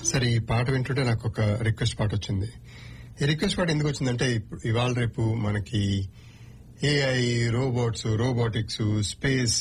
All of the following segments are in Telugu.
సరే ఈ పాట వింటుంటే నాకు ఒక రిక్వెస్ట్ పాట వచ్చింది ఈ రిక్వెస్ట్ పాట ఎందుకు వచ్చిందంటే ఇప్పుడు ఇవాళ రేపు మనకి AI robots robotics space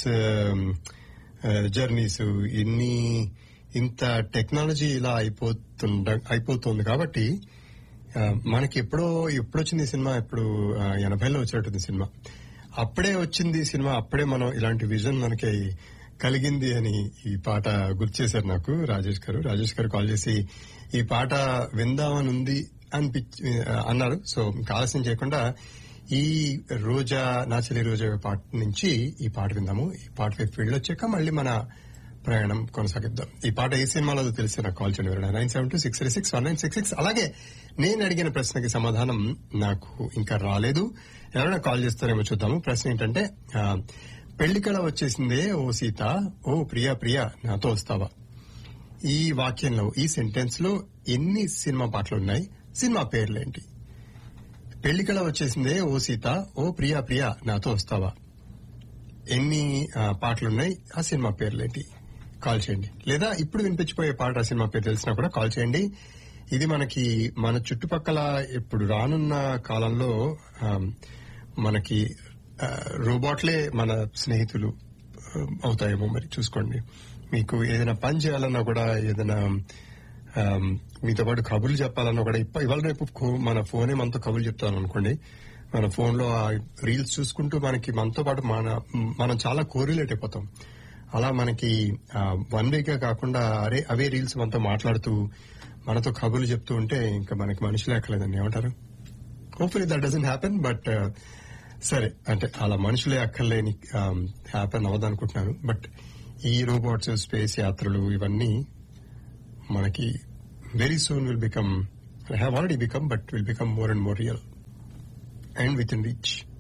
journeys ఇన్ని ఇంత టెక్నాలజీ ఇలా అయిపోతుండ అయిపోతుంది కాబట్టి ఆ, మనకి ఎప్పుడో ఎప్పుడు వచ్చింది ఈ సినిమా ఇప్పుడు ఆ, ఎనభైలో వచ్చినట్టుంది సినిమా అప్పుడే వచ్చింది ఈ సినిమా అప్పుడే మనం ఇలాంటి విజన్ మనకి కలిగింది అని ఈ పాట గుర్తు చేశారు నాకు రాజేష్ గారు రాజేష్ గారు కాల్ చేసి ఈ పాట విందామని ఉంది అనిపించి అన్నారు సో ఇంకా ఆలస్యం చేయకుండా ఈ రోజా నా చెల్లి రోజా పాట నుంచి ఈ పాట విందాము ఈ పాట వైపు వెళ్ళొచ్చాక మళ్ళీ మన ప్రయాణం కొనసాగిద్దాం ఈ పాట ఏ సినిమాలో తెలిసి నాకు కాల్ చేయండి nine seven two six three six one nine six six అలాగే నేను అడిగిన ప్రశ్నకి సమాధానం నాకు ఇంకా రాలేదు ఎవరైనా కాల్ చేస్తారేమో చూద్దాము ప్రశ్న ఏంటంటే ఆ, పెళ్లి కళ వచ్చేసిందే ఓ సీత ఓ ప్రియా ప్రియా నాతో వస్తావా ఈ వాక్యంలో ఈ సెంటెన్స్ లో ఎన్ని సినిమా పాటలు ఉన్నాయి సినిమా పేర్లేంటి పెళ్లి కళ వచ్చేసిందే ఓ సీత ఓ ప్రియా ప్రియా నాతో వస్తావా ఎన్ని ఆ, పాటలున్నాయి ఆ సినిమా పేర్లేంటి కాల్ చేయండి లేదా ఇప్పుడు వినిపించిపోయే పాట ఆ సినిమా పేరు తెలిసినా కూడా కాల్ చేయండి ఇది మనకి మన చుట్టుపక్కల ఇప్పుడు రానున్న కాలంలో ఆ, మనకి ఆ, రోబోట్లే మన స్నేహితులు ఆ, అవుతాయేమో మరి చూసుకోండి మీకు ఏదైనా పని చేయాలన్నా కూడా ఏదైనా ఆ, మీతో పాటు కబుర్లు చెప్పాలన్నా కూడా ఇప్ప- ఇవాళ రేపు కో- మన ఫోనే మనతో కబుర్లు చెప్తాను అనుకోండి మన ఫోన్ లో ఆ రీల్స్ చూసుకుంటూ మనకి మనతో పాటు మన మనం చాలా కోరిలేట్ అయిపోతాం అలా మనకి వన్ వీక్ కాకుండా అరే అవే రీల్స్ మనతో మాట్లాడుతూ మనతో కబుర్లు చెప్తూ ఉంటే ఇంకా మనకి మనుషులు ఎక్కలేదండి ఏమంటారు hopefully that doesn't happen but సరే అంటే అలా మనుషులే అక్కర్లేని హ్యాపెన్ అవ్వదనుకుంటున్నాను బట్ ఈ రోబోట్స్ స్పేస్ యాత్రలు ఇవన్నీ మనకి very soon will become have already become but will become more and more real and within reach